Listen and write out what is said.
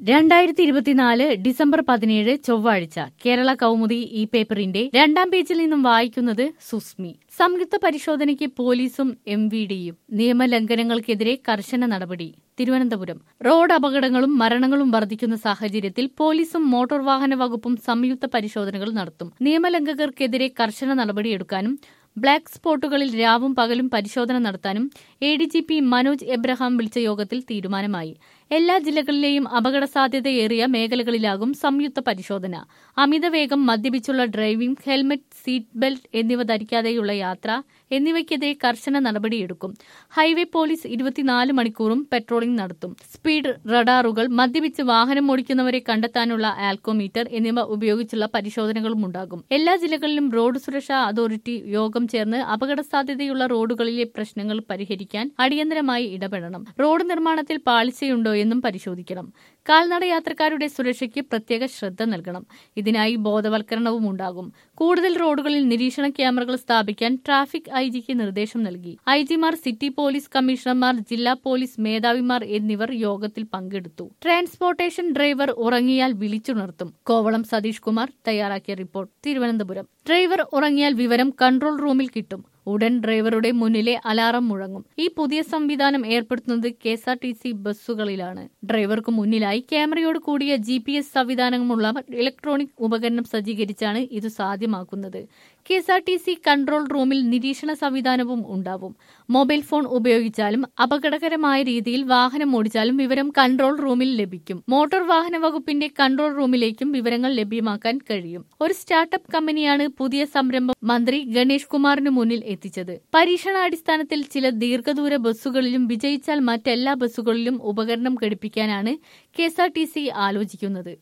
രണ്ടായിരത്തി ഇരുപത്തിനാല് ഡിസംബർ പതിനേഴ് ചൊവ്വാഴ്ച കേരള കൗമുദി ഈ പേപ്പറിന്റെ രണ്ടാം പേജിൽ നിന്നും വായിക്കുന്നത് സുസ്മി സംയുക്ത പരിശോധനയ്ക്ക് പോലീസും എം വി ഡിയും നിയമലംഘനങ്ങൾക്കെതിരെ കർശന നടപടി തിരുവനന്തപുരം റോഡ് അപകടങ്ങളും മരണങ്ങളും വർദ്ധിക്കുന്ന സാഹചര്യത്തിൽ പോലീസും മോട്ടോർ വാഹന വകുപ്പും സംയുക്ത പരിശോധനകൾ നടത്തും നിയമലംഘകർക്കെതിരെ കർശന നടപടിയെടുക്കാനും ബ്ലാക്ക് സ്പോട്ടുകളിൽ രാവും പകലും പരിശോധന നടത്താനും A D G P Manoj Abraham വിളിച്ച യോഗത്തിൽ തീരുമാനമായി എല്ലാ ജില്ലകളിലെയും അപകട സാധ്യതയേറിയ മേഖലകളിലാകും സംയുക്ത പരിശോധന അമിതവേഗം മദ്യപിച്ചുള്ള ഡ്രൈവിംഗ് ഹെൽമറ്റ് സീറ്റ് ബെൽറ്റ് എന്നിവ ധരിക്കാതെയുള്ള യാത്ര എന്നിവയ്ക്കെതിരെ കർശന നടപടിയെടുക്കും ഹൈവേ പോലീസ് ഇരുപത്തിനാല് മണിക്കൂറും പെട്രോളിംഗ് നടത്തും സ്പീഡ് റഡാറുകൾ മദ്യപിച്ച് വാഹനം ഓടിക്കുന്നവരെ കണ്ടെത്താനുള്ള ആൽക്കോമീറ്റർ എന്നിവ ഉപയോഗിച്ചുള്ള പരിശോധനകളും ഉണ്ടാകും എല്ലാ ജില്ലകളിലും റോഡ് സുരക്ഷാ അതോറിറ്റി യോഗം ചേർന്ന് അപകട സാധ്യതയുള്ള റോഡുകളിലെ പ്രശ്നങ്ങൾ പരിഹരിക്കാൻ അടിയന്തരമായി ഇടപെടണം റോഡ് നിർമ്മാണത്തിൽ പാളിച്ചയുണ്ടോ എന്നും പരിശോധിക്കണം കാൽനട യാത്രക്കാരുടെ സുരക്ഷയ്ക്ക് പ്രത്യേക ശ്രദ്ധ നൽകണം ഇതിനായി ബോധവൽക്കരണവും ഉണ്ടാകും കൂടുതൽ റോഡുകളിൽ നിരീക്ഷണ ക്യാമറകൾ സ്ഥാപിക്കാൻ ട്രാഫിക് ഐ ജിക്ക് നിർദ്ദേശം നൽകി ഐ ജിമാർ സിറ്റി പോലീസ് കമ്മീഷണർമാർ ജില്ലാ പോലീസ് മേധാവിമാർ എന്നിവർ യോഗത്തിൽ പങ്കെടുത്തു ട്രാൻസ്പോർട്ടേഷൻ ഡ്രൈവർ ഉറങ്ങിയാൽ വിളിച്ചുണർത്തും കോവളം സതീഷ് കുമാർ തയ്യാറാക്കിയ റിപ്പോർട്ട് തിരുവനന്തപുരം ഡ്രൈവർ ഉറങ്ങിയാൽ വിവരം കൺട്രോൾ റൂമിൽ കിട്ടും ഉടൻ ഡ്രൈവറുടെ മുന്നിലെ അലാറം മുഴങ്ങും ഈ പുതിയ സംവിധാനം ഏർപ്പെടുത്തുന്നത് K S R T C ബസ്സുകളിലാണ് ഡ്രൈവർക്ക് മുന്നിലായി ക്യാമറയോട് കൂടിയ ജി പി എസ് സംവിധാനമുള്ള ഇലക്ട്രോണിക് ഉപകരണം സജ്ജീകരിച്ചാണ് ഇത് സാധ്യമാക്കുന്നത് K S R T C control റൂമിൽ നിരീക്ഷണ സംവിധാനവും ഉണ്ടാവും മൊബൈൽ ഫോൺ ഉപയോഗിച്ചാലും അപകടകരമായ രീതിയിൽ വാഹനം ഓടിച്ചാലും വിവരം കൺട്രോൾ റൂമിൽ ലഭിക്കും മോട്ടോർ വാഹന വകുപ്പിന്റെ കൺട്രോൾ റൂമിലേക്കും വിവരങ്ങൾ ലഭ്യമാക്കാൻ കഴിയും ഒരു സ്റ്റാർട്ടപ്പ് കമ്പനിയാണ് പുതിയ സംരംഭം മന്ത്രി ഗണേഷ് കുമാറിന് മുന്നിൽ എത്തിച്ചത് പരീക്ഷണാടിസ്ഥാനത്തിൽ ചില ദീർഘദൂര ബസ്സുകളിലും വിജയിച്ചാൽ മറ്റെല്ലാ ബസ്സുകളിലും ഉപകരണം ഘടിപ്പിക്കാനാണ് കെ ആലോചിക്കുന്നത്